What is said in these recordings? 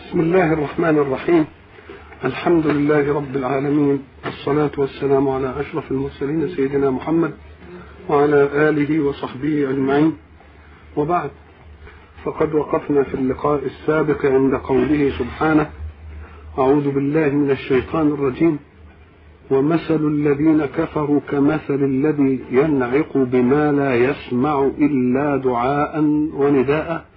بسم الله الرحمن الرحيم الحمد لله رب العالمين والصلاة والسلام على أشرف المرسلين سيدنا محمد وعلى آله وصحبه أجمعين وبعد فقد وقفنا في اللقاء السابق عند قوله سبحانه أعوذ بالله من الشيطان الرجيم ومثل الذين كفروا كمثل الذي ينعق بما لا يسمع إلا دعاء ونداء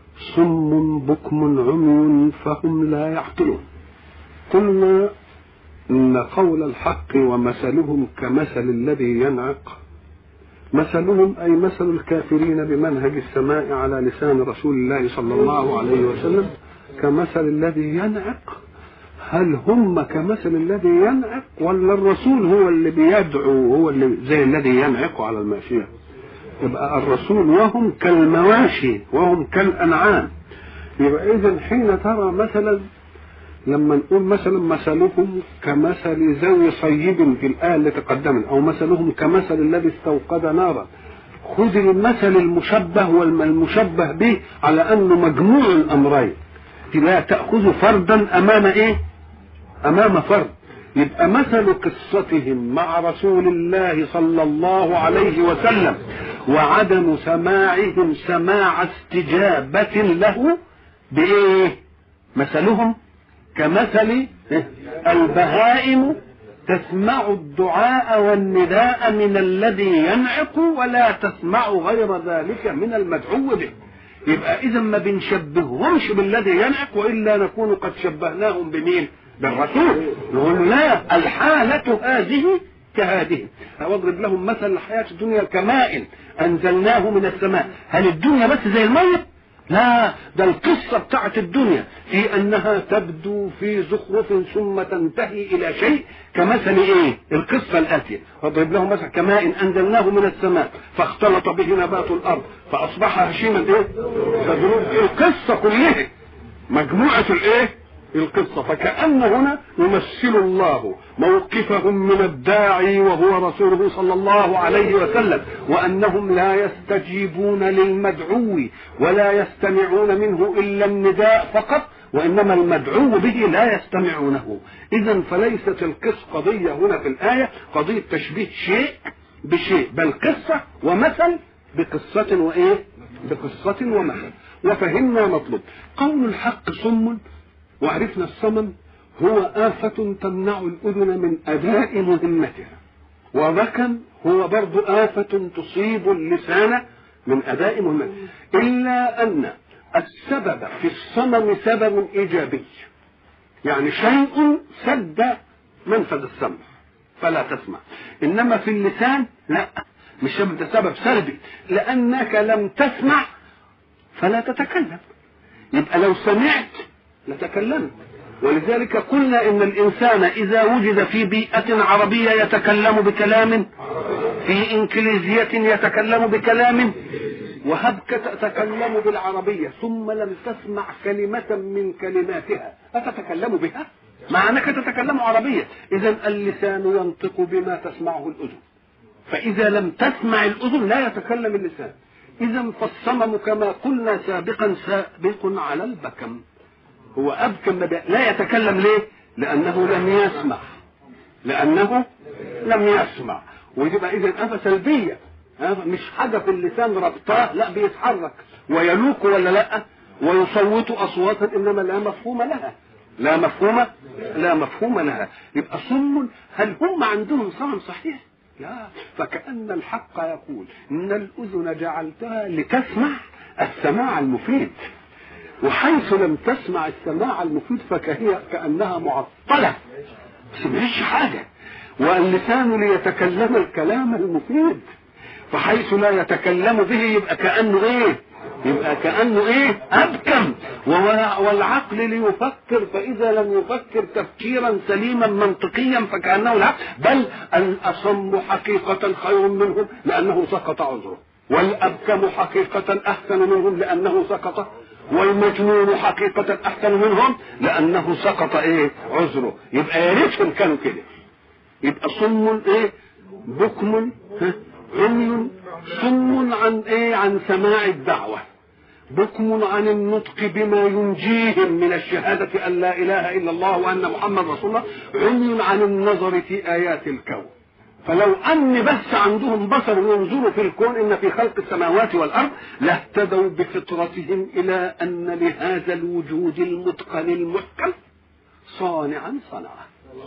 صم بكم عمي فهم لا يعقلون قلنا إن قول الحق ومثلهم كمثل الذي ينعق مثلهم أي مثل الكافرين بمنهج السماء على لسان رسول الله صلى الله عليه وسلم كمثل الذي ينعق هل هم كمثل الذي ينعق ولا الرسول هو اللي بيدعو هو اللي زي الذي ينعق على الماشية يبقى الرسول وهم كالمواشي وهم كالأنعام يبقى إذا حين ترى مثلا لما نقول مثلا مثلهم كمثل ذوي صيب في الآية التي تقدمت أو مثلهم كمثل الذي استوقد نارا خذ المثل المشبه والمشبه به على أنه مجموع الأمرين لا تأخذ فردا أمام إيه؟ أمام فرد يبقى مثل قصتهم مع رسول الله صلى الله عليه وسلم وعدم سماعهم سماع استجابة له بإيه؟ مثلهم كمثل البهائم تسمع الدعاء والنداء من الذي ينعق ولا تسمع غير ذلك من المدعو به يبقى اذا ما بنشبههمش بالذي ينعق والا نكون قد شبهناهم بمين بالرسول نقول لا الحالة هذه كهذه واضرب لهم مثل الحياة الدنيا كماء أنزلناه من السماء هل الدنيا بس زي المية لا ده القصة بتاعت الدنيا في أنها تبدو في زخرف ثم تنتهي إلى شيء كمثل إيه القصة الآتية واضرب لهم مثل كماء أنزلناه من السماء فاختلط به نبات الأرض فأصبح هشيما إيه القصة كلها مجموعة الإيه القصة فكأن هنا يمثل الله موقفهم من الداعي وهو رسوله صلى الله عليه وسلم وأنهم لا يستجيبون للمدعو ولا يستمعون منه إلا النداء فقط وإنما المدعو به لا يستمعونه إذا فليست القصة قضية هنا في الآية قضية تشبيه شيء بشيء بل قصة ومثل بقصة وإيه بقصة ومثل وفهمنا مطلوب قول الحق صم وعرفنا الصمم هو آفة تمنع الأذن من أداء مهمتها وذكا هو برضو آفة تصيب اللسان من أداء مهمته إلا أن السبب في الصمم سبب إيجابي يعني شيء سد منفذ السمع فلا تسمع إنما في اللسان لا مش سبب ده سبب سلبي لأنك لم تسمع فلا تتكلم يبقى لو سمعت لتكلمت ولذلك قلنا ان الانسان اذا وجد في بيئه عربيه يتكلم بكلام في انكليزيه يتكلم بكلام وهبك تتكلم بالعربيه ثم لم تسمع كلمه من كلماتها اتتكلم بها مع انك تتكلم عربيه اذا اللسان ينطق بما تسمعه الاذن فاذا لم تسمع الاذن لا يتكلم اللسان اذا فالصمم كما قلنا سابقا سابق على البكم هو أبكم لا يتكلم ليه لأنه لم يسمع لأنه لم يسمع ويبقى إذا أفة سلبية مش حاجة في اللسان ربطاه لا بيتحرك ويلوك ولا لا ويصوت أصواتا إنما لا مفهوم لها لا مفهوم لا مفهوم لها يبقى صم هل هم عندهم صمم صحيح لا فكأن الحق يقول إن الأذن جعلتها لتسمع السماع المفيد وحيث لم تسمع السماع المفيد فهي كأنها معطلة سمعش حاجة واللسان ليتكلم الكلام المفيد فحيث لا يتكلم به يبقى كأنه ايه يبقى كأنه ايه أبكم والعقل ليفكر فإذا لم يفكر تفكيرا سليما منطقيا فكأنه لا بل الأصم حقيقة خير منهم لأنه سقط عذره والأبكم حقيقة أحسن منهم لأنه سقط والمجنون حقيقة أحسن منهم لأنه سقط إيه عذره يبقى يا ريتهم كانوا كده يبقى صم إيه بكم عمي صم عن إيه عن سماع الدعوة بكم عن النطق بما ينجيهم من الشهادة أن لا إله إلا الله وأن محمد رسول الله عمي عن النظر في آيات الكون فلو أن بس عندهم بصر ينظروا في الكون إن في خلق السماوات والأرض لاهتدوا بفطرتهم إلى أن لهذا الوجود المتقن المحكم صانعا صنعه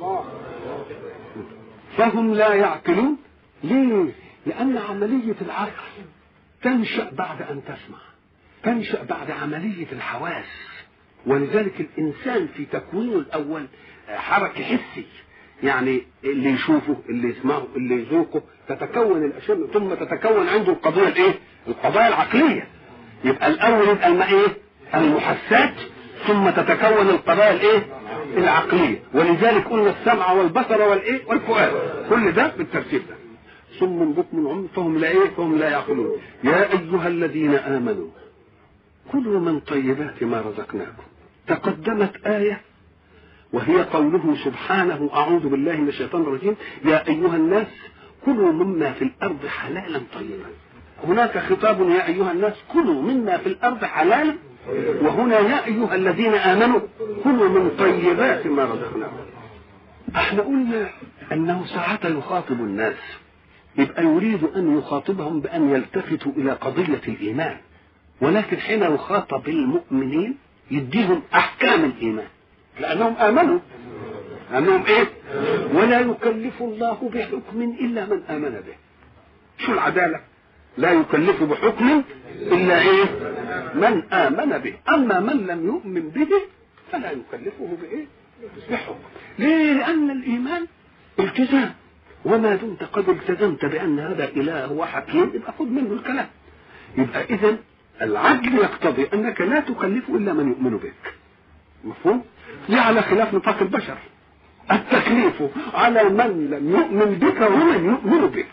فهم لا يعقلون ليه؟ لأن عملية العقل تنشأ بعد أن تسمع تنشأ بعد عملية الحواس ولذلك الإنسان في تكوينه الأول حركة حسي يعني اللي يشوفه اللي يسمعه اللي يذوقه تتكون الاشياء ثم تتكون عنده القضيه الايه؟ القضايا العقليه يبقى الاول يبقى الم ايه؟ المحسات ثم تتكون القضايا الايه؟ العقليه ولذلك قلنا السمع والبصر والايه؟ والفؤاد كل ده بالترتيب ده ثم بكم عم فهم لا ايه؟ فهم لا يعقلون يا ايها الذين امنوا كلوا من طيبات ما رزقناكم تقدمت ايه وهي قوله سبحانه أعوذ بالله من الشيطان الرجيم يا أيها الناس كلوا مما في الأرض حلالا طيبا هناك خطاب يا أيها الناس كلوا مما في الأرض حلالا وهنا يا أيها الذين آمنوا كلوا من طيبات ما رزقناكم احنا قلنا أنه ساعة يخاطب الناس يبقى يريد أن يخاطبهم بأن يلتفتوا إلى قضية الإيمان ولكن حين يخاطب المؤمنين يديهم أحكام الإيمان لأنهم آمنوا أنهم إيه؟ ولا يكلف الله بحكم إلا من آمن به شو العدالة؟ لا يكلف بحكم إلا إيه؟ من آمن به أما من لم يؤمن به فلا يكلفه بإيه؟ بحكم ليه؟ لأن الإيمان التزام وما دمت قد التزمت بأن هذا إله وحكيم يبقى خذ منه الكلام يبقى إذا العدل يقتضي أنك لا تكلف إلا من يؤمن بك مفهوم؟ دي على خلاف نطاق البشر التكليف على من لم يؤمن بك ومن يؤمن بك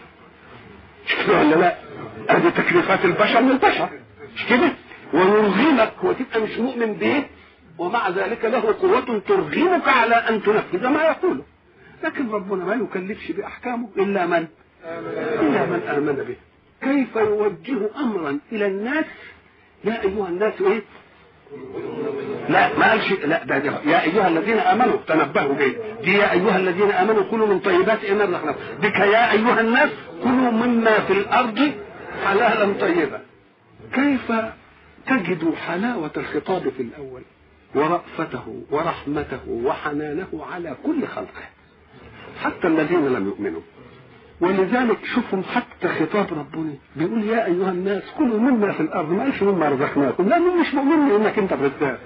مش كده ولا لا؟ ادي تكليفات البشر للبشر مش كده؟ ويرغمك وتبقى مش مؤمن به ومع ذلك له قوة ترغمك على أن تنفذ ما يقوله لكن ربنا ما يكلفش بأحكامه إلا من إلا من آمن به كيف يوجه أمرا إلى الناس يا أيها الناس إيه لا ما قالش لا ده, ده يا ايها الذين امنوا تنبهوا به دي يا ايها الذين امنوا كلوا من طيبات ما رزقناكم بك يا ايها الناس كلوا مما في الارض حلالا طيبا كيف تجد حلاوة الخطاب في الأول ورأفته ورحمته وحنانه على كل خلقه حتى الذين لم يؤمنوا ولذلك شوفهم حتى خطاب ربنا بيقول يا ايها الناس كلوا مما في الارض ما قالش مما رزقناكم لانه مش مؤمن انك انت الرزاق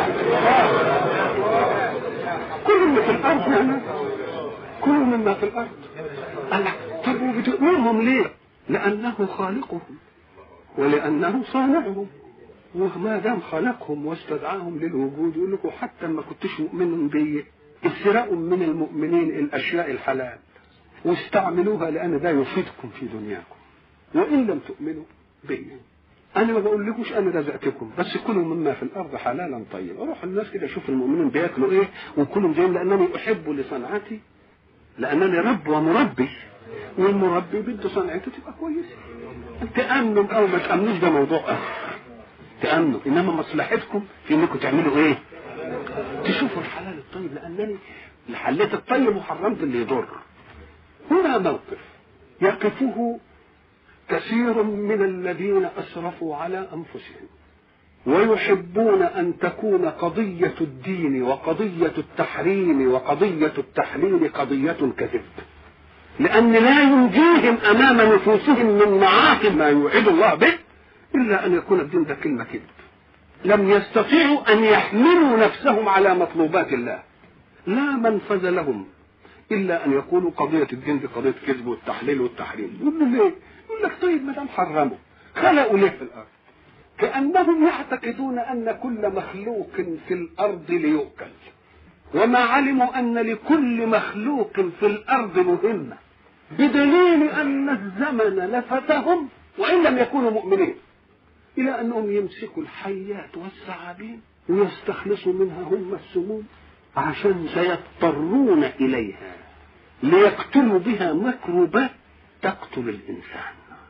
كلوا مما في الارض يعني كلوا مما في الارض الله طب وبتؤمنهم ليه؟ لانه خالقهم ولانه صانعهم وما دام خلقهم واستدعاهم للوجود يقول لكم حتى ما كنتش مؤمنين بي اسرقوا من المؤمنين الاشياء الحلال واستعملوها لان ده يفيدكم في دنياكم وان لم تؤمنوا بي انا ما بقول لكوش انا رزقتكم بس كلوا مما في الارض حلالا طيبا اروح الناس كده اشوف المؤمنين بياكلوا ايه وكلهم زيهم لانني احب لصنعتي لانني رب ومربي والمربي بده صنعته تبقى كويسه تامنوا او ما تامنوش ده موضوع اخر تامنوا انما مصلحتكم في انكم تعملوا ايه تشوفوا الحلال الطيب لانني حليت الطيب وحرمت اللي يضر هنا موقف يقفه كثير من الذين اسرفوا على انفسهم ويحبون ان تكون قضيه الدين وقضيه التحريم وقضيه التحليل قضيه كذب لان لا ينجيهم امام نفوسهم من معاقب ما يوعد الله به الا ان يكون الدين ده كلمه كذب لم يستطيعوا ان يحملوا نفسهم على مطلوبات الله لا منفذ لهم الا ان يقولوا قضيه الدين دي قضيه كذب والتحليل والتحريم يقول له ليه؟ يقول لك طيب ما دام حرموا خلقوا ليه في الارض؟ كانهم يعتقدون ان كل مخلوق في الارض ليؤكل وما علموا ان لكل مخلوق في الارض مهمه بدليل ان الزمن لفتهم وان لم يكونوا مؤمنين الى انهم يمسكوا الحيات والثعابين ويستخلصوا منها هم السموم عشان سيضطرون اليها ليقتلوا بها مكروبات تقتل الانسان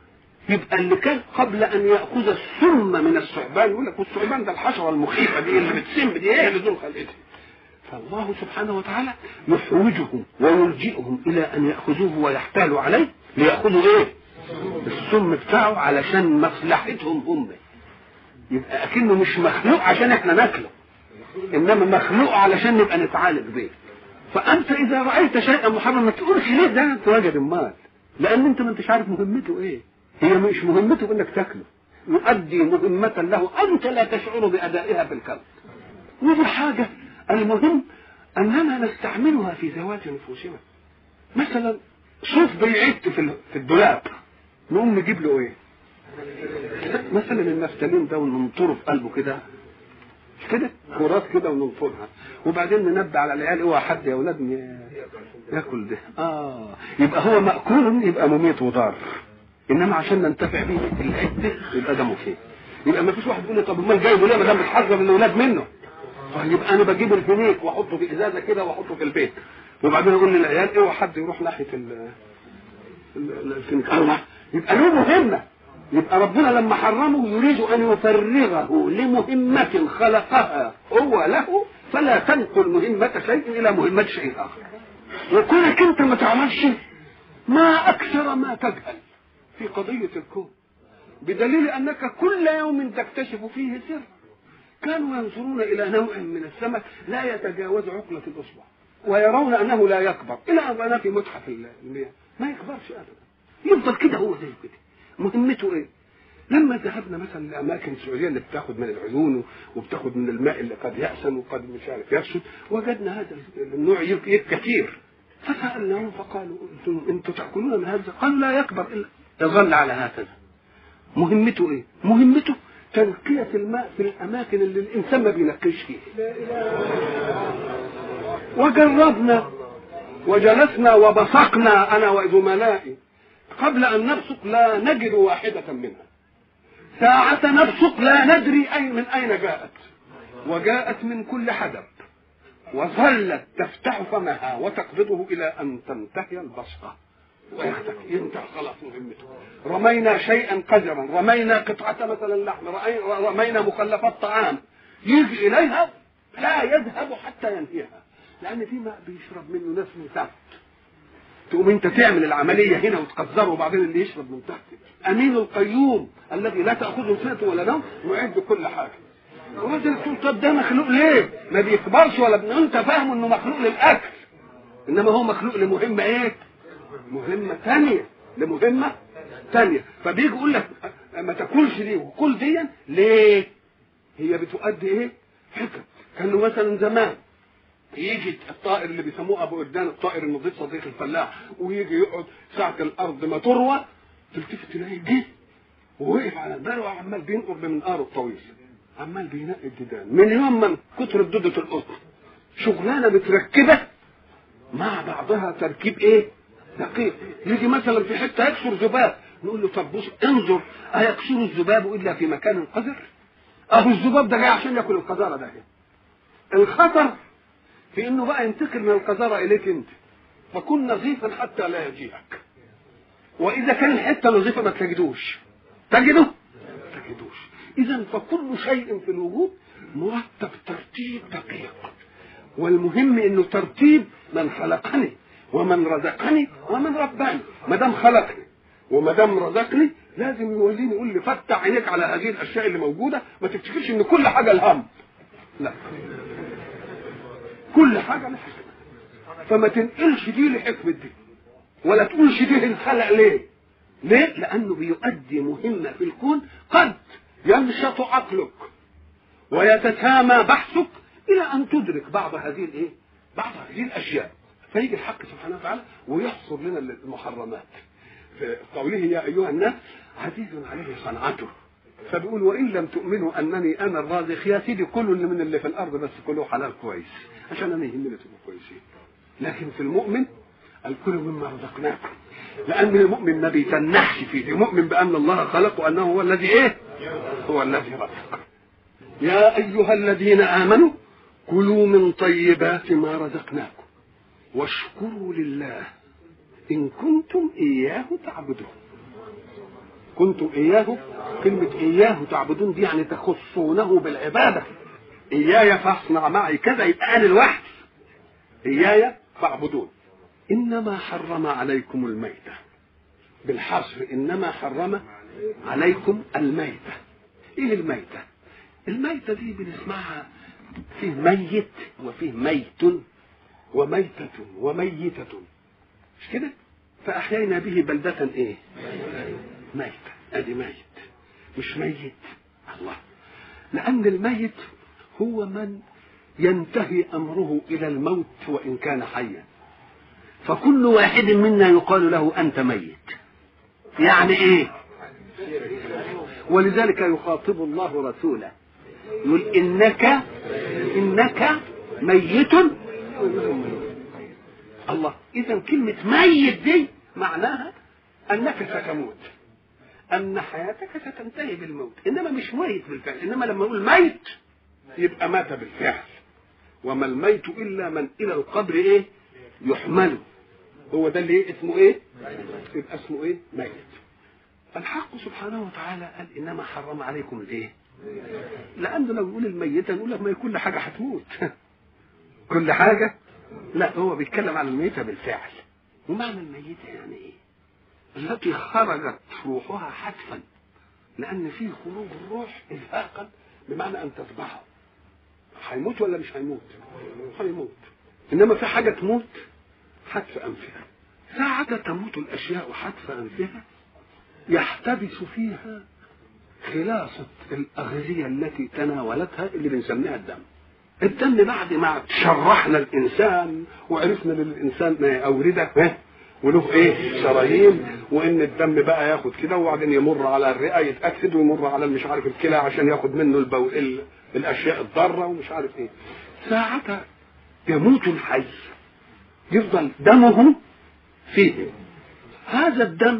يبقى اللي كان قبل ان ياخذ السم من الثعبان يقول لك والثعبان ده الحشره المخيفه دي اللي بتسم دي ايه اللي دول خلقتها فالله سبحانه وتعالى يحوجهم ويلجئهم الى ان ياخذوه ويحتالوا عليه لياخذوا ايه؟ السم بتاعه علشان مصلحتهم هم يبقى اكنه مش مخلوق عشان احنا ناكله انما مخلوق علشان نبقى نتعالج بيه فانت اذا رايت شيئا محرما ما تقولش ليه ده انت راجل مال لان انت ما انتش عارف مهمته ايه هي مش مهمته انك تاكله يؤدي مهمة له انت لا تشعر بادائها في الكون ودي حاجة المهم اننا نستعملها في ذوات نفوسنا مثلا صوف بيعد في في الدولاب نقوم نجيب له ايه مثلا النفتالين ده وننطره في قلبه كده مش كده كرات كده وننطرها وبعدين ننبه على العيال اوعى حد يا اولاد ياكل ده اه يبقى هو ماكول يبقى مميت وضار انما عشان ننتفع به العده يبقى ده مفيد يبقى ما فيش واحد يقول لي طب امال جايبه ليه ما دام بتحذر الاولاد منه يبقى انا بجيب الفينيك واحطه في ازازه كده واحطه في البيت وبعدين اقول للعيال اوعى حد يروح ناحيه الفينيك يبقى له مهمه يبقى ربنا لما حرمه يريد ان يفرغه لمهمه خلقها هو له فلا تنقل مهمه شيء الى مهمه شيء اخر وكونك انت ما تعملش ما اكثر ما تجهل في قضيه الكون بدليل انك كل يوم تكتشف فيه سر كانوا ينظرون الى نوع من السمك لا يتجاوز عقله الاصبع ويرون انه لا يكبر الى ان في متحف المياه ما يكبرش ابدا يفضل كده هو زي كده مهمته ايه لما ذهبنا مثلا لاماكن السعوديه اللي بتاخد من العيون وبتاخد من الماء اللي قد يأسن وقد مش عارف يفسد وجدنا هذا النوع يبقى كثير فسالناهم فقالوا انتم انتم تاكلون من هذا قالوا لا يكبر الا يظل على هكذا مهمته ايه مهمته تنقية الماء في الأماكن اللي الإنسان ما بينقيش فيها وجربنا وجلسنا وبصقنا أنا وزملائي قبل أن نبصق لا نجد واحدة منها ساعة نبصق لا ندري أي من أين جاءت وجاءت من كل حدب وظلت تفتح فمها وتقبضه إلى أن تنتهي البصقة ويختك ينتهي خلاص مهمته رمينا شيئا قذرا رمينا قطعة مثلا لحم رمينا مخلفات طعام يجي إليها لا يذهب حتى ينهيها لأن في ماء بيشرب منه ناس من تحت تقوم انت تعمل العملية هنا وتقذره وبعدين اللي يشرب من تحت أمين القيوم الذي لا تأخذه سنة ولا نوم معد كل حاجة وراجل تقول طب ده مخلوق ليه؟ ما بيكبرش ولا بن... انت فاهمه انه مخلوق للاكل انما هو مخلوق لمهمه ايه؟ مهمه ثانيه لمهمه ثانيه فبيجي يقول لك ما تاكلش دي وكل دي ليه؟ هي بتؤدي ايه؟ حكم كانوا مثلا زمان يجي الطائر اللي بيسموه ابو قردان الطائر النظيف صديق الفلاح ويجي يقعد ساعه الارض ما تروى تلتفت تلاقي جه ووقف على البال وعمال بينقر بمنقاره الطويل عمال بينقي الديدان من يوم ما كتر دودة القطن شغلانة متركبة مع بعضها تركيب ايه؟ دقيق يجي مثلا في حتة يكسر ذباب نقول له طب بص انظر أيكسر الذباب إلا في مكان قذر؟ أهو الذباب ده جاي عشان ياكل القذارة ده الخطر في انه بقى ينتقل من القذارة إليك أنت فكن نظيفا حتى لا يجيئك وإذا كان الحتة نظيفة ما تجدوش تجده؟ تجدوش إذا فكل شيء في الوجود مرتب ترتيب دقيق والمهم انه ترتيب من خلقني ومن رزقني ومن رباني ما دام خلقني وما دام رزقني لازم يوليني يقول لي فتح عينيك على هذه الاشياء اللي موجوده ما تفتكرش ان كل حاجه الهم لا كل حاجه لها حكمه فما تنقلش دي لحكمه دي ولا تقولش دي انخلق ليه ليه لانه بيؤدي مهمه في الكون قد ينشط عقلك ويتسامى بحثك الى ان تدرك بعض هذه الايه؟ بعض هذه الاشياء فيجي الحق سبحانه وتعالى ويحصر لنا المحرمات في قوله يا ايها الناس عزيز عليه صنعته فبيقول وان لم تؤمنوا انني انا الرازق يا سيدي كلوا اللي من اللي في الارض بس كلوا حلال كويس عشان انا يهمني تبقوا كويسين لكن في المؤمن الكل مما رزقناكم لان المؤمن ما بيتنحش فيه المؤمن بان الله خلق وانه هو الذي ايه هو الذي رزق يا ايها الذين امنوا كلوا من طيبات ما رزقناكم واشكروا لله ان كنتم اياه تعبدون كنتم إياه كلمة إياه تعبدون دي يعني تخصونه بالعبادة إياي فاصنع معي كذا يبقى أنا لوحدي إياي فاعبدون إنما حرم عليكم الميتة بالحصر إنما حرم عليكم الميتة إيه الميتة الميتة دي بنسمعها فيه ميت وفيه ميت وميتة وميتة مش كده فأحيينا به بلدة إيه ميتة أدي ميت مش ميت الله لأن الميت هو من ينتهي أمره إلى الموت وإن كان حيا فكل واحد منا يقال له أنت ميت يعني إيه ولذلك يخاطب الله رسوله يقول إنك إنك ميت الله إذا كلمة ميت دي معناها أنك ستموت أن حياتك ستنتهي بالموت إنما مش ميت بالفعل إنما لما أقول ميت يبقى مات بالفعل وما الميت إلا من إلى القبر إيه يحمل هو ده اللي إيه اسمه إيه يبقى اسمه إيه ميت الحق سبحانه وتعالى قال إنما حرم عليكم الإيه لأنه لو يقول الميتة نقول لك ما هي كل حاجة هتموت كل حاجة لا هو بيتكلم عن الميتة بالفعل ومعنى الميتة يعني ايه التي خرجت روحها حتفا لأن فيه خروج الروح إزهاقا بمعنى أن تذبحه هيموت ولا مش هيموت هيموت إنما في حاجة تموت حتف أنفها ساعة تموت الأشياء حتف أنفها يحتبس فيها خلاصة الأغذية التي تناولتها اللي بنسميها الدم الدم بعد ما شرحنا الإنسان وعرفنا للإنسان أوردة وله ايه شرايين وان الدم بقى ياخد كده وبعدين يمر على الرئه يتاكد ويمر على مش عارف الكلى عشان ياخد منه البو... ال... الاشياء الضاره ومش عارف ايه ساعتها يموت الحي يفضل دمه فيه هذا الدم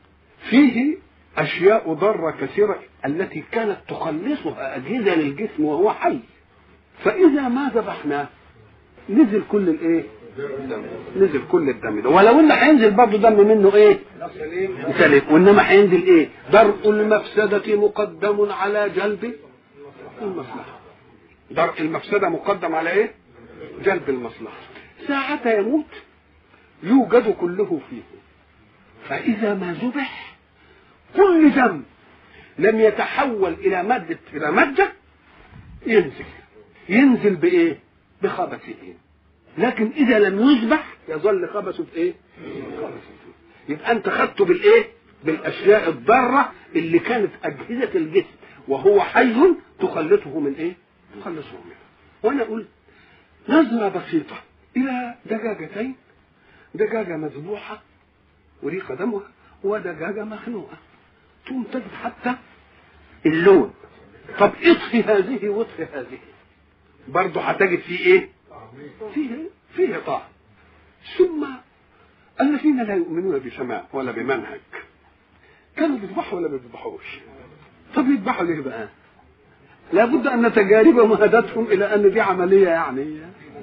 فيه اشياء ضاره كثيره التي كانت تخلصها اجهزه للجسم وهو حي فاذا ما ذبحناه نزل كل الايه نزل كل الدم ده ولو ان هينزل برضه دم منه ايه سليم وانما هينزل ايه درء المفسدة مقدم على جلب المصلحة درء المفسدة مقدم على ايه جلب المصلحة ساعة يموت يوجد كله فيه فإذا ما ذبح كل دم لم يتحول إلى مادة إلى مادة ينزل ينزل بإيه؟ بخبثه لكن اذا لم يذبح يظل خبثه في ايه خبثه يبقى انت خدته بالايه بالاشياء الضاره اللي كانت اجهزه الجسم وهو حي تخلصه من ايه تخلصه منها وانا اقول نظره بسيطه الى دجاجتين دجاجه مذبوحه وريق دمها ودجاجه مخنوقه تقوم تجد حتى اللون طب اطفي هذه واطفي هذه برضه هتجد فيه ايه فيه فيه طعم ثم الذين لا يؤمنون بسماء ولا بمنهج كانوا بيذبحوا ولا ما بيذبحوش طب يذبحوا ليه بقى لابد ان تجاربهم هدتهم الى ان دي عمليه يعني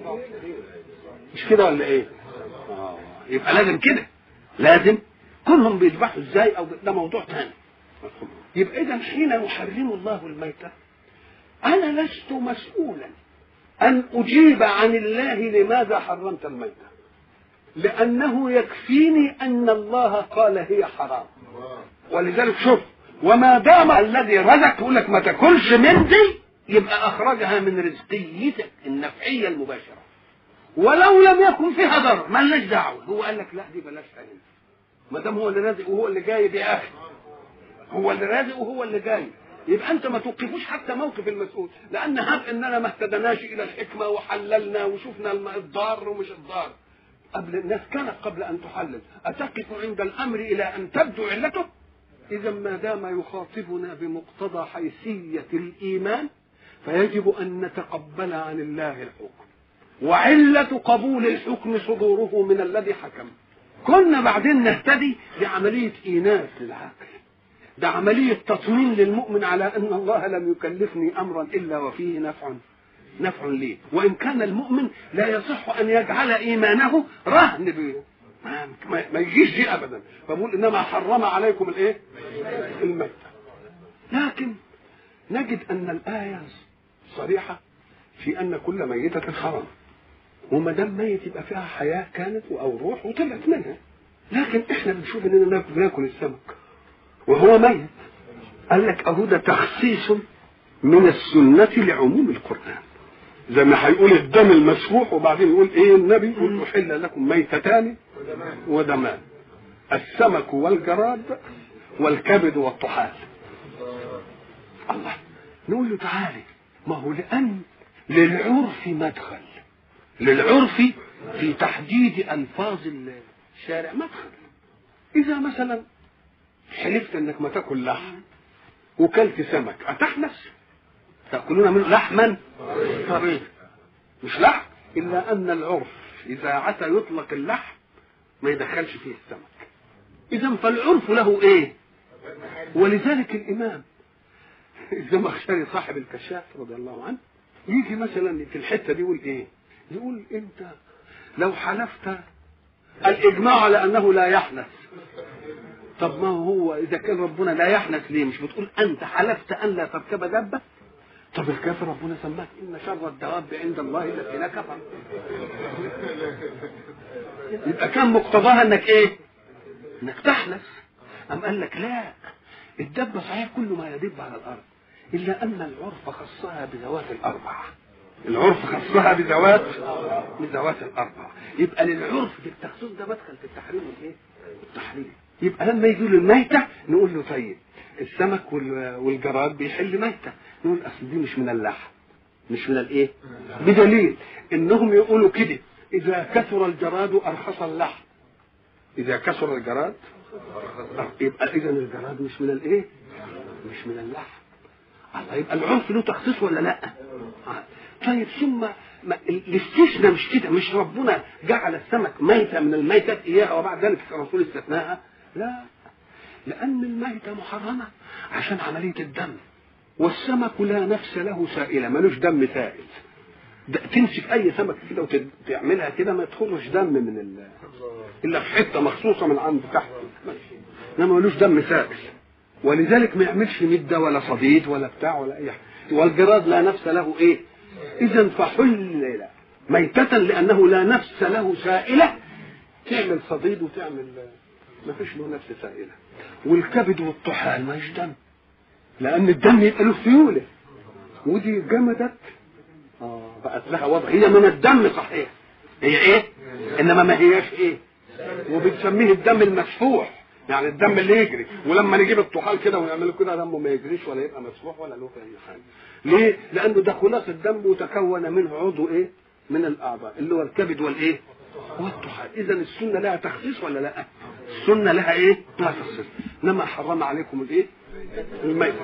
مش كده ولا ايه آه. يبقى لازم كده لازم كلهم بيذبحوا ازاي او ده موضوع ثاني يبقى اذا حين يحرم الله الميته انا لست مسؤولا أن أجيب عن الله لماذا حرمت الميتة لأنه يكفيني أن الله قال هي حرام ولذلك شوف وما دام الذي رزق يقول لك ما تاكلش من دي يبقى أخرجها من رزقيتك النفعية المباشرة ولو لم يكن فيها ضرر ما لناش دعوة هو قال لك لا دي بلاش هنا ما دام هو اللي رازق وهو اللي جايب يا أخي هو اللي رازق وهو اللي جايب يبقى انت ما توقفوش حتى موقف المسؤول لان هب اننا ما اهتدناش الى الحكمه وحللنا وشفنا الضار ومش الضار قبل الناس كانت قبل ان تحلل اتقف عند الامر الى ان تبدو علته اذا ما دام يخاطبنا بمقتضى حيثيه الايمان فيجب ان نتقبل عن الله الحكم وعله قبول الحكم صدوره من الذي حكم كنا بعدين نهتدي بعمليه ايناس للعقل ده عملية تطمين للمؤمن على أن الله لم يكلفني أمرا إلا وفيه نفع نفع لي وإن كان المؤمن لا يصح أن يجعل إيمانه رهن ما, ما, ما يجيش دي ابدا فبقول انما حرم عليكم الايه الميتة لكن نجد ان الايه صريحه في ان كل ميتة حرام وما دام ميت يبقى فيها حياه كانت او روح وطلعت منها لكن احنا بنشوف اننا بناكل السمك وهو ميت قال لك اهو ده تخصيص من السنه لعموم القران زي ما هيقول الدم المسفوح وبعدين يقول ايه النبي يقول احل لكم ميتتان ودمان السمك والجراد والكبد والطحال الله نقول له تعالي ما هو لان للعرف مدخل للعرف في تحديد الفاظ الشارع مدخل اذا مثلا حلفت انك ما تاكل لحم وكلت سمك اتحنس تاكلون منه لحما طريا مش لحم الا ان العرف اذا عسى يطلق اللحم ما يدخلش فيه السمك اذا فالعرف له ايه ولذلك الامام الزمخشري صاحب الكشاف رضي الله عنه يجي مثلا في الحته دي يقول ايه يقول انت لو حلفت الاجماع على انه لا يحنث طب ما هو اذا كان ربنا لا يحنث ليه مش بتقول انت حلفت ان لا تركب دابه طب الكافر ربنا سماك ان شر الدواب عند الله الذين كفروا يبقى كان مقتضاها انك ايه انك تحنث ام قال لك لا الدبه صحيح كل ما يدب على الارض الا ان العرف خصها بذوات الاربعه العرف خصها بذوات بذوات الاربعه يبقى للعرف في التخصيص ده مدخل في التحريم والايه التحريم يبقى لما يجي له الميته نقول له طيب السمك والجراد بيحل ميته نقول اصل دي مش من اللحم مش من الايه بدليل انهم يقولوا كده اذا كثر الجراد ارخص اللحم اذا كثر الجراد يبقى اذا الجراد مش من الايه مش من اللحم الله يبقى العنف له تخصيص ولا لا طيب ثم الاستثناء مش كده مش ربنا جعل السمك ميتة من الميتات إياها وبعد ذلك الرسول استثناها لا لأن الميتة محرمة عشان عملية الدم والسمك لا نفس له سائلة ملوش دم سائل ده تمسك أي سمك كده وتعملها كده ما يدخلش دم من ال... إلا في حتة مخصوصة من عند تحت إنما ملوش دم سائل ولذلك ما يعملش مدة ولا صديد ولا بتاع ولا أي حاجة والجراد لا نفس له إيه إذا فحل ميتة لأنه لا نفس له سائلة تعمل صديد وتعمل ما فيش له نفس سائلة والكبد والطحال ما دم لأن الدم يبقى له سيولة ودي جمدت اه بقت لها وضع هي من الدم صحيح هي ايه؟ انما ما هياش ايه؟ وبنسميه الدم المسفوح يعني الدم اللي يجري ولما نجيب الطحال كده ونعمله كده دمه ما يجريش ولا يبقى مسفوح ولا له اي حاجه ليه؟ لانه ده خلاص الدم وتكون منه عضو ايه؟ من الاعضاء اللي هو الكبد والايه؟ والطحال اذا السنه لها تخصيص ولا لا؟ السنه لها ايه؟ لها تخصيص انما حرم عليكم الايه؟ الميت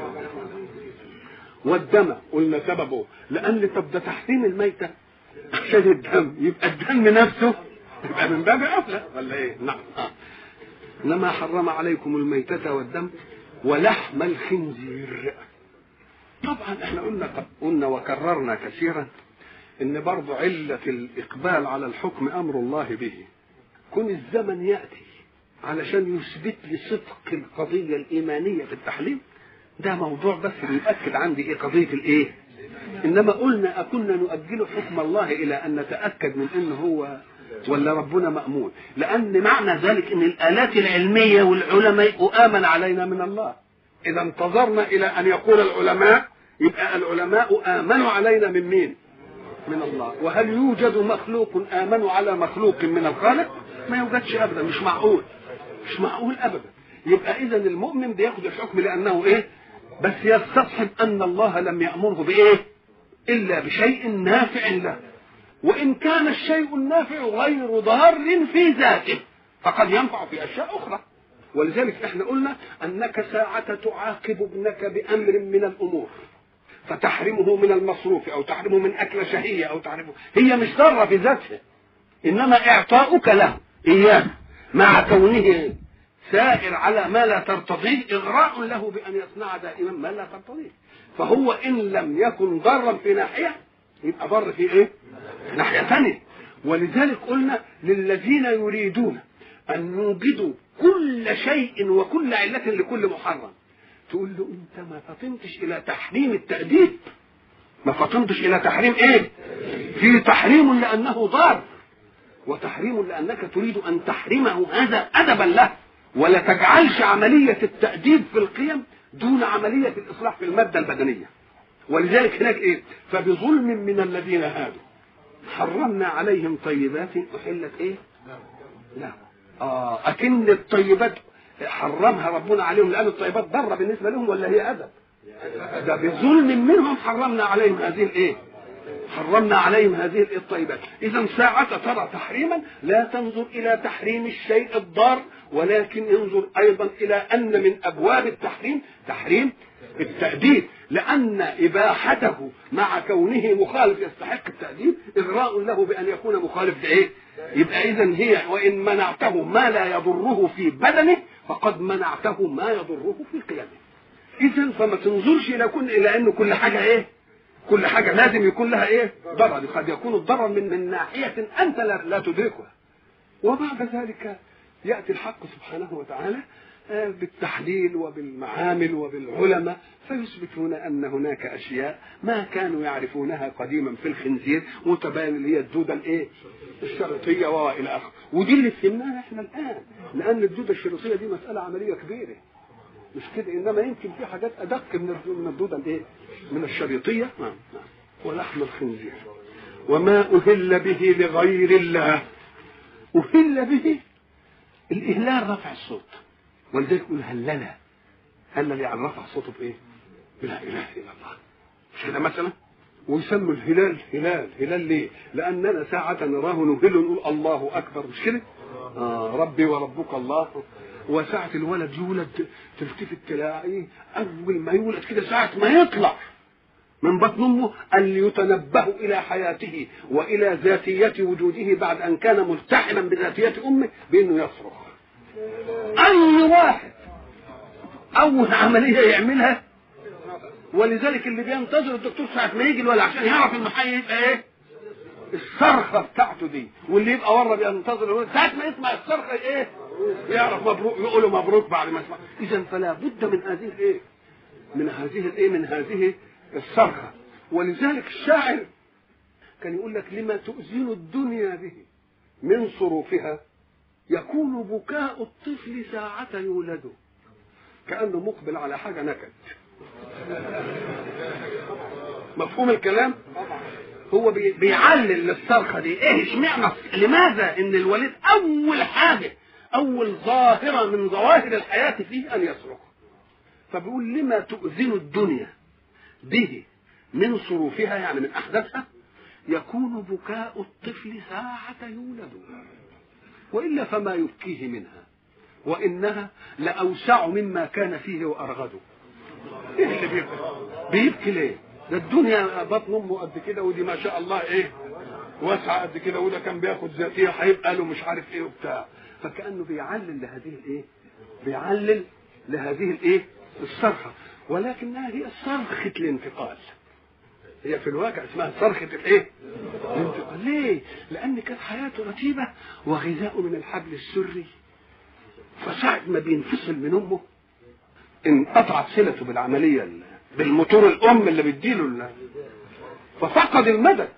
والدم قلنا سببه لان طب ده تحريم الميته عشان الدم يبقى الدم نفسه يبقى من باب اولى ولا ايه؟ نعم آه. انما حرم عليكم الميتة والدم ولحم الخنزير طبعا احنا قلنا قلنا وكررنا كثيرا ان برضو علة الاقبال على الحكم امر الله به كن الزمن ياتي علشان يثبت لي صدق القضية الإيمانية في التحليل ده موضوع بس بيؤكد عندي ايه قضية الايه انما قلنا اكنا نؤجل حكم الله الى ان نتأكد من انه هو ولا ربنا مأمون لأن معنى ذلك أن الآلات العلمية والعلماء آمن علينا من الله إذا انتظرنا إلى أن يقول العلماء يبقى العلماء آمنوا علينا من مين من الله وهل يوجد مخلوق آمنوا على مخلوق من الخالق ما يوجدش أبدا مش معقول مش معقول أبدا يبقى إذا المؤمن بياخد الحكم لأنه إيه بس يستصحب أن الله لم يأمره بإيه إلا بشيء نافع له وإن كان الشيء النافع غير ضار في ذاته فقد ينفع في أشياء أخرى ولذلك احنا قلنا أنك ساعة تعاقب ابنك بأمر من الأمور فتحرمه من المصروف أو تحرمه من أكلة شهية أو تحرمه هي مش ضارة في ذاتها إنما إعطاؤك له إياه مع كونه سائر على ما لا ترتضيه إغراء له بأن يصنع دائما ما لا ترتضيه فهو إن لم يكن ضارا في ناحية يبقى ضر في إيه؟ ناحية ثانية ولذلك قلنا للذين يريدون ان يوجدوا كل شيء وكل علة لكل محرم تقول له انت ما فطنتش الى تحريم التأديب ما فطنتش الى تحريم ايه في تحريم لانه ضار وتحريم لانك تريد ان تحرمه هذا ادبا له ولا تجعلش عملية التأديب في القيم دون عملية الإصلاح في المادة البدنية ولذلك هناك إيه فبظلم من الذين هادوا حرمنا عليهم طيبات أحلت إيه لا آه أكن الطيبات حرمها ربنا عليهم لأن الطيبات ضرة بالنسبة لهم ولا هي أدب ده بظلم منهم حرمنا عليهم هذه الإيه حرمنا عليهم هذه الطيبات إذا ساعة ترى تحريما لا تنظر إلى تحريم الشيء الضار ولكن انظر أيضا إلى أن من أبواب التحريم تحريم التأديب لأن إباحته مع كونه مخالف يستحق التأديب إغراء له بأن يكون مخالف لإيه؟ يبقى إذا هي وإن منعته ما لا يضره في بدنه فقد منعته ما يضره في قيمه. إذا فما تنظرش إلى كل إلى أنه كل حاجة إيه؟ كل حاجة لازم يكون لها ايه ضرر قد يكون الضرر من من ناحية انت لا, لا تدركها وبعد ذلك يأتي الحق سبحانه وتعالى بالتحليل وبالمعامل وبالعلماء فيثبتون ان هناك اشياء ما كانوا يعرفونها قديما في الخنزير متباين اللي هي الدوده الايه؟ الشريطيه والى اخره ودي اللي فهمناها احنا الان لان الدوده الشريطيه دي مساله عمليه كبيره مش كده انما يمكن في حاجات ادق من من الدوده الايه؟ من الشريطيه نعم نعم ولحم الخنزير وما اهل به لغير الله اهل به الاهلال رفع الصوت ولذلك يقول هللة هلل يعني رفع صوته بايه؟ لا اله الا الله مش كده مثلا ويسموا الهلال هلال هلال ليه؟ لاننا ساعة نراه نهل نقول الله اكبر مش كده؟ آه ربي وربك الله وساعة الولد يولد تلتفت تلاقيه أول ما يولد كده ساعة ما يطلع من بطن أمه أن يتنبه إلى حياته وإلى ذاتية وجوده بعد أن كان ملتحما بذاتية أمه بأنه يصرخ أي واحد أول عملية يعملها ولذلك اللي بينتظر الدكتور ساعة ما يجي الولد عشان يعرف المحي يبقى إيه؟ الصرخة بتاعته دي واللي يبقى ورا بينتظر الولد ساعة ما يسمع الصرخة إيه؟ يعرف مبروك يقول له مبروك بعد ما يسمع اذا فلا بد من هذه الايه من هذه الايه من هذه الصرخه ولذلك الشاعر كان يقول لك لما تؤذن الدنيا به من صروفها يكون بكاء الطفل ساعة يولد كأنه مقبل على حاجة نكد مفهوم الكلام هو بيعلل للصرخة دي ايه اشمعنى لماذا ان الوليد اول حاجة أول ظاهرة من ظواهر الحياة فيه أن يصرخ فبيقول لما تؤذن الدنيا به من صروفها يعني من أحداثها يكون بكاء الطفل ساعة يولد وإلا فما يبكيه منها وإنها لأوسع مما كان فيه وأرغد إيه اللي بيبكي بيبكي ليه ده الدنيا بطن أمه قد كده ودي ما شاء الله إيه واسعة قد كده وده كان بياخد ذاتية هيبقى له مش عارف إيه وبتاع فكأنه بيعلل لهذه الايه بيعلل لهذه الايه الصرخة ولكنها هي صرخة الانتقال هي في الواقع اسمها صرخة الايه الانتقال ليه لان كانت حياته رتيبة وغذاؤه من الحبل السري فساعة ما بينفصل من امه انقطعت صلته بالعملية بالموتور الام اللي بيديله ففقد المدد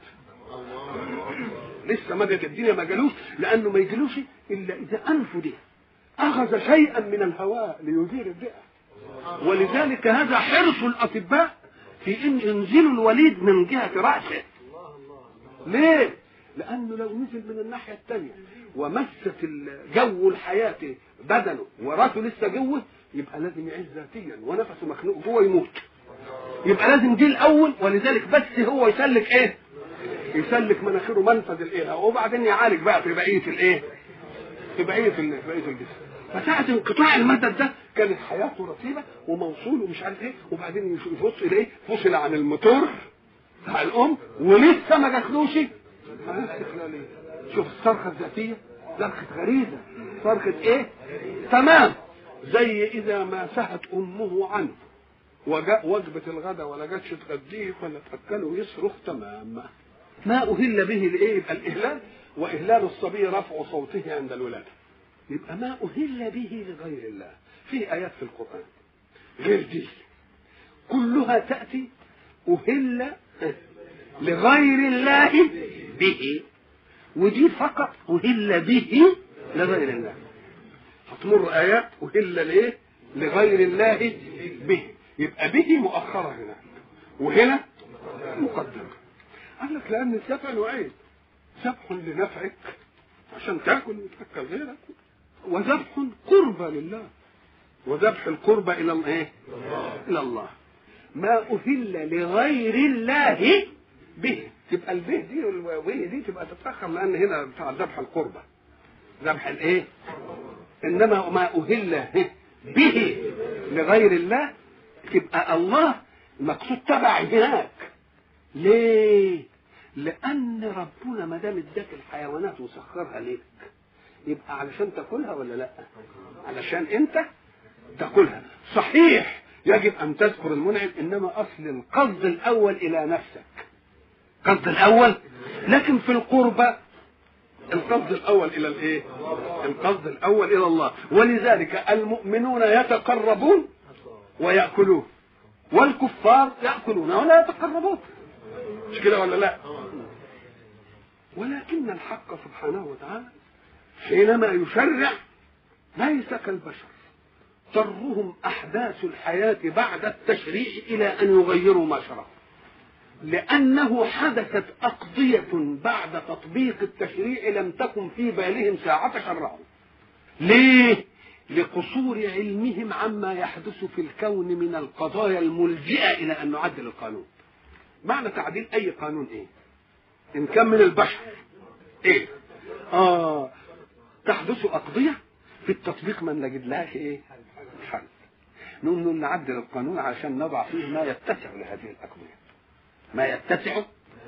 لسه مدد الدنيا ما جالوش لانه ما يجلوش الا اذا انفه دي اخذ شيئا من الهواء ليدير الرئه ولذلك هذا حرص الاطباء في ان ينزلوا الوليد من جهه راسه ليه لانه لو نزل من الناحيه الثانيه ومست جو الحياه بدنه وراسه لسه جوه يبقى لازم يعيش ذاتيا ونفسه مخنوق جوه يموت يبقى لازم دي الاول ولذلك بس هو يسلك ايه يسلك مناخيره منفذ الايه وبعدين يعالج بقى في بقيه الايه في بقيه في بقيه الجسم فساعة انقطاع المدد ده كانت حياته رتيبة وموصول ومش عارف ايه وبعدين يبص الى ايه فصل عن الموتور بتاع الام ولسه ما جاتلوش استقلالية شوف الصرخة الذاتية صرخة غريزة صرخة ايه تمام زي اذا ما سهت امه عنه وجاء وجبة الغداء ولا جاتش تغديه ولا تأكله يصرخ تمام ما أهل به لإيه؟ يبقى الإهلال وإهلال الصبي رفع صوته عند الولادة يبقى ما أهل به لغير الله في آيات في القرآن غير دي كلها تأتي أهل لغير الله به ودي فقط أهل به لغير الله هتمر آيات أهل لإيه؟ لغير الله به يبقى به مؤخرة هناك وهنا مقدمة قال لك لأن الذبح نوعين ذبح لنفعك عشان تاكل وتاكل غيرك وذبح قربى لله وذبح القربى الى الايه؟ الى الله ما اهل لغير الله به تبقى البه دي والويه دي تبقى تتاخر لان هنا بتاع ذبح القربى ذبح الايه؟ انما ما اهل به لغير الله تبقى الله المقصود تبع هناك ليه؟ لأن ربنا ما دام اداك الحيوانات وسخرها ليك يبقى علشان تاكلها ولا لا؟ علشان أنت تاكلها صحيح يجب أن تذكر المنعم إنما أصل القصد الأول إلى نفسك القصد الأول لكن في القربة القصد الأول إلى الإيه؟ القصد الأول إلى الله ولذلك المؤمنون يتقربون ويأكلون والكفار يأكلون ولا يتقربون مش كده ولا لا ولكن الحق سبحانه وتعالى حينما يشرع ليس كالبشر ضرهم احداث الحياه بعد التشريع الى ان يغيروا ما شرعوا لانه حدثت اقضيه بعد تطبيق التشريع لم تكن في بالهم ساعه شرعوا ليه لقصور علمهم عما يحدث في الكون من القضايا الملجئه الى ان نعدل القانون معنى تعديل اي قانون ايه ان كان من البشر ايه اه تحدث اقضيه في التطبيق ما نجد لهاش ايه حل نقوم نقول نعدل القانون عشان نضع فيه ما يتسع لهذه الاقضيه ما يتسع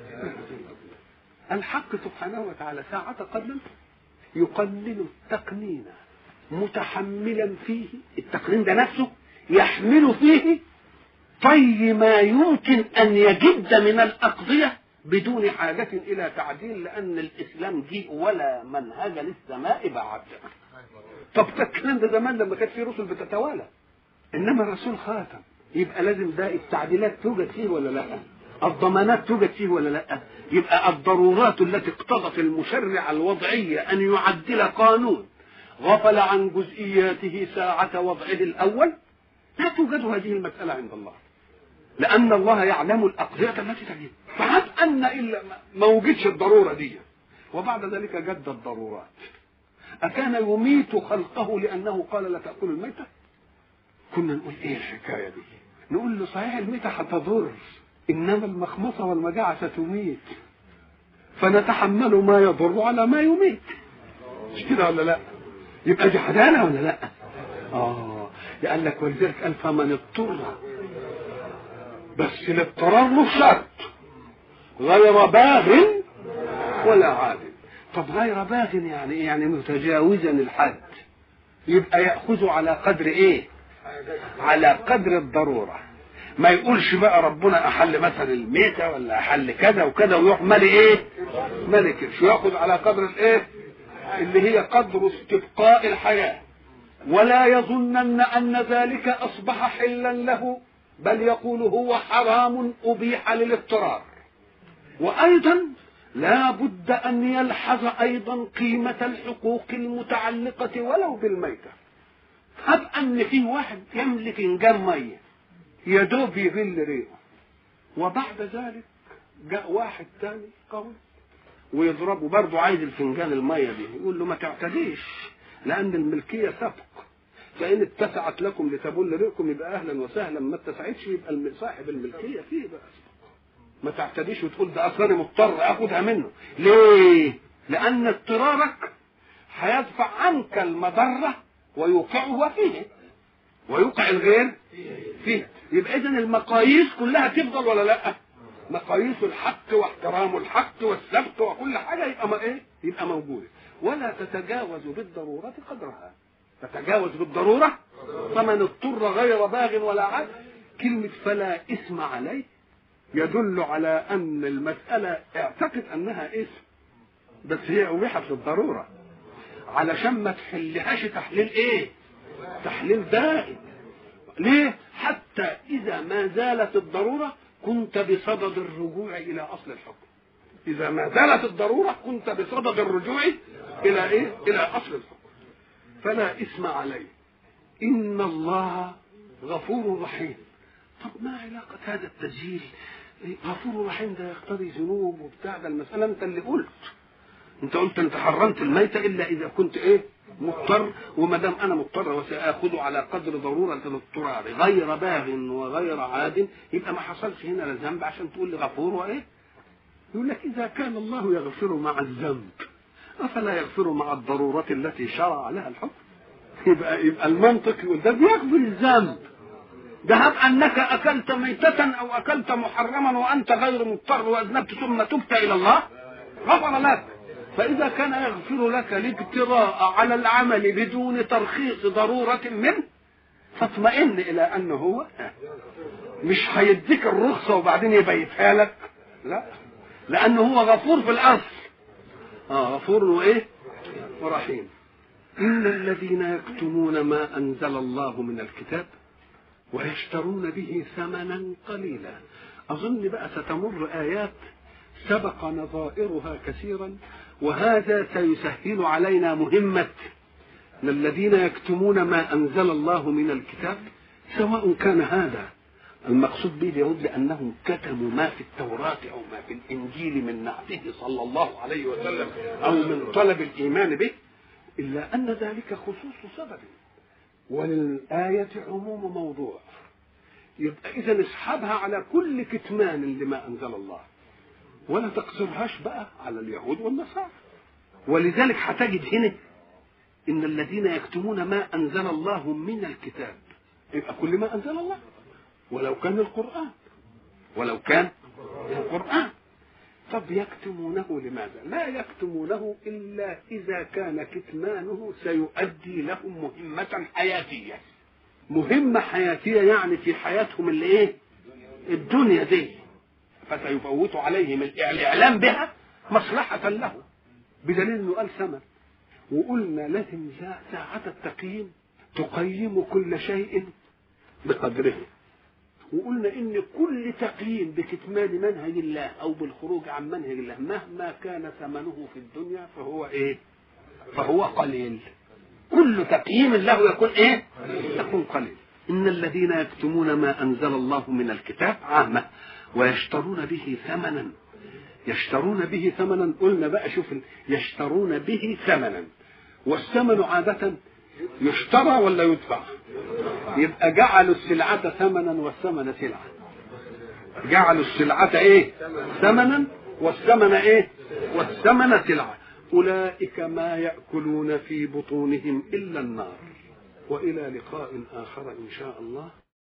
الحق سبحانه وتعالى ساعة قبل يقنن التقنين متحملا فيه التقنين ده نفسه يحمل فيه طي ما يمكن ان يجد من الاقضيه بدون حاجة إلى تعديل لأن الإسلام جيء ولا منهج للسماء بعد. طب ده الكلام ده زمان لما كانت في رسل بتتوالى. إنما الرسول خاتم يبقى لازم ده التعديلات توجد فيه ولا لا؟ الضمانات توجد فيه ولا لا؟ يبقى الضرورات التي اقتضت المشرع الوضعية أن يعدل قانون غفل عن جزئياته ساعة وضعه الأول لا توجد هذه المسألة عند الله. لأن الله يعلم الأقضية التي تجد فهب أن إلا ما وجدش الضرورة دي وبعد ذلك جد الضرورات أكان يميت خلقه لأنه قال لا تأكل الميتة كنا نقول إيه الحكاية دي نقول له صحيح الميتة هتضر إنما المخمصة والمجاعة ستميت فنتحمل ما يضر على ما يميت مش كده ولا لا يبقى دي عدالة ولا لا آه قال لك ولذلك قال فمن اضطر بس الاضطرار له شرط غير باغ ولا عاد طب غير باغ يعني ايه يعني متجاوزا الحد يبقى ياخذ على قدر ايه على قدر الضروره ما يقولش بقى ربنا احل مثلا الميتة ولا احل كذا وكذا ويروح مالي ايه مالي كرش ياخذ على قدر الايه اللي هي قدر استبقاء الحياه ولا يظنن ان ذلك اصبح حلا له بل يقول هو حرام أبيح للاضطرار وأيضا لا بد أن يلحظ أيضا قيمة الحقوق المتعلقة ولو بالميتة هب أن في واحد يملك إنجام مية يدوب يغل ريقه وبعد ذلك جاء واحد تاني قوي ويضربه برضه عايز الفنجان المية دي يقول له ما تعتديش لأن الملكية سبق فإن اتسعت لكم لتبل ريقكم يبقى أهلا وسهلا ما اتسعتش يبقى صاحب الملكية فيه بقى ما تعتديش وتقول ده أصلا أنا مضطر آخدها منه ليه؟ لأن اضطرارك هيدفع عنك المضرة ويوقعها فيه ويوقع الغير فيه يبقى إذا المقاييس كلها تفضل ولا لأ؟ مقاييس الحق واحترام الحق والسبق وكل حاجة يبقى ما إيه؟ يبقى موجودة ولا تتجاوز بالضرورة قدرها تتجاوز بالضرورة فمن اضطر غير باغ ولا عاد كلمة فلا اسم عليه يدل على أن المسألة اعتقد أنها اسم بس هي أبيحت للضرورة علشان ما تحلهاش تحليل ايه تحليل دائم ليه حتى اذا ما زالت الضروره كنت بصدد الرجوع الى اصل الحكم اذا ما زالت الضروره كنت بصدد الرجوع الى ايه الى اصل الحكم فلا اثم عليه ان الله غفور رحيم طب ما علاقه هذا التسجيل غفور رحيم ده يقتضي ذنوب وبتاع ده المساله انت اللي قلت انت قلت انت حرمت الميتة الا اذا كنت ايه مضطر وما دام انا مضطر وساخذ على قدر ضروره الاضطرار غير باغ وغير عاد يبقى ما حصلش هنا لا ذنب عشان تقول لي غفور وايه يقول لك اذا كان الله يغفر مع الذنب افلا يغفر مع الضروره التي شرع لها الحكم يبقى يبقى المنطق يقول ده بيغفر الذنب ده هب انك اكلت ميتة او اكلت محرما وانت غير مضطر واذنبت ثم تبت الى الله غفر لك فإذا كان يغفر لك الاجتراء على العمل بدون ترخيص ضرورة منه فاطمئن إلى أنه هو مش هيديك الرخصة وبعدين يبيتها لك لا لأنه هو غفور في الأصل آه غفور وإيه ورحيم إن الذين يكتمون ما أنزل الله من الكتاب ويشترون به ثمنا قليلا أظن بقى ستمر آيات سبق نظائرها كثيرا وهذا سيسهل علينا مهمة الذين يكتمون ما أنزل الله من الكتاب سواء كان هذا المقصود به اليهود لأنهم كتموا ما في التوراة أو ما في الإنجيل من نعته صلى الله عليه وسلم أو من طلب الإيمان به إلا أن ذلك خصوص سبب وللآية عموم موضوع يبقى إذا اسحبها على كل كتمان لما أنزل الله ولا تقصرهاش بقى على اليهود والنصارى ولذلك هتجد هنا ان الذين يكتمون ما انزل الله من الكتاب يبقى كل ما انزل الله ولو كان القران ولو كان القران طب يكتمونه لماذا لا يكتمونه الا اذا كان كتمانه سيؤدي لهم مهمه حياتيه مهمه حياتيه يعني في حياتهم اللي ايه الدنيا دي فسيفوت عليهم الاعلام بها مصلحة له بدليل انه قال ثمن وقلنا لازم ساعة التقييم تقيم كل شيء بقدره وقلنا ان كل تقييم بكتمان منهج الله او بالخروج عن منهج الله مهما كان ثمنه في الدنيا فهو ايه فهو قليل كل تقييم له يكون ايه يكون قليل ان الذين يكتمون ما انزل الله من الكتاب عامه ويشترون به ثمنا يشترون به ثمنا قلنا بقى شوف يشترون به ثمنا والثمن عادة يشترى ولا يدفع يبقى جعلوا السلعة ثمنا والثمن سلعة جعلوا السلعة ايه ثمنا والثمن ايه والثمن سلعة أولئك ما يأكلون في بطونهم إلا النار وإلى لقاء آخر إن شاء الله